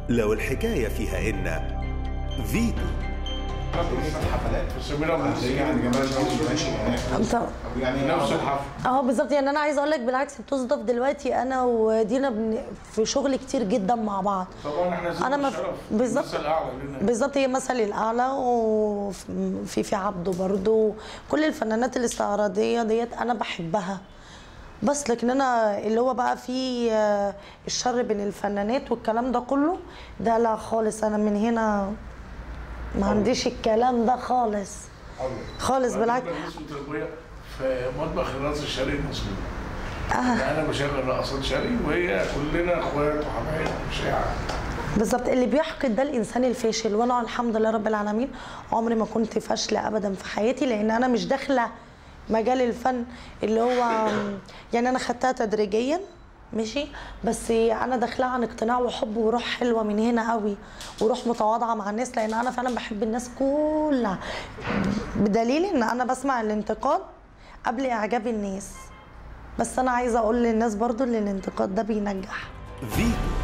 لو الحكاية فيها إن فيتو الحفلات سميرة أبو نص يعني جمال ماشي ماشي هناك طب يعني نفس الحفل اه بالظبط يعني انا عايزه اقول لك بالعكس بتصدف دلوقتي انا ودينا بن... في شغل كتير جدا مع بعض طبعا احنا زي أنا ما- الشرف بالظبط. المثل الاعلى لنا بالظبط هي مثلي الاعلى وفي في عبده برضو كل الفنانات الاستعراضيه ديت انا بحبها بس لكن انا اللي هو بقى في آه، الشر بين الفنانات والكلام ده كله ده لا خالص انا من هنا ما عنديش الكلام ده خالص خالص بالعكس بالنسبه للتربيه في مطبخ الراس الشرقي المصري انا بشغل رقصات شرقي وهي كلنا اخوات وحبايب وشيعة بالظبط اللي بيحقد ده الانسان الفاشل وانا الحمد لله رب العالمين عمري ما كنت فاشله ابدا في حياتي لان انا مش داخله مجال الفن اللي هو يعني انا خدتها تدريجيا ماشي بس انا داخلها عن اقتناع وحب وروح حلوه من هنا قوي وروح متواضعه مع الناس لان انا فعلا بحب الناس كلها بدليل ان انا بسمع الانتقاد قبل اعجاب الناس بس انا عايزه اقول للناس برضو ان الانتقاد ده بينجح فيتو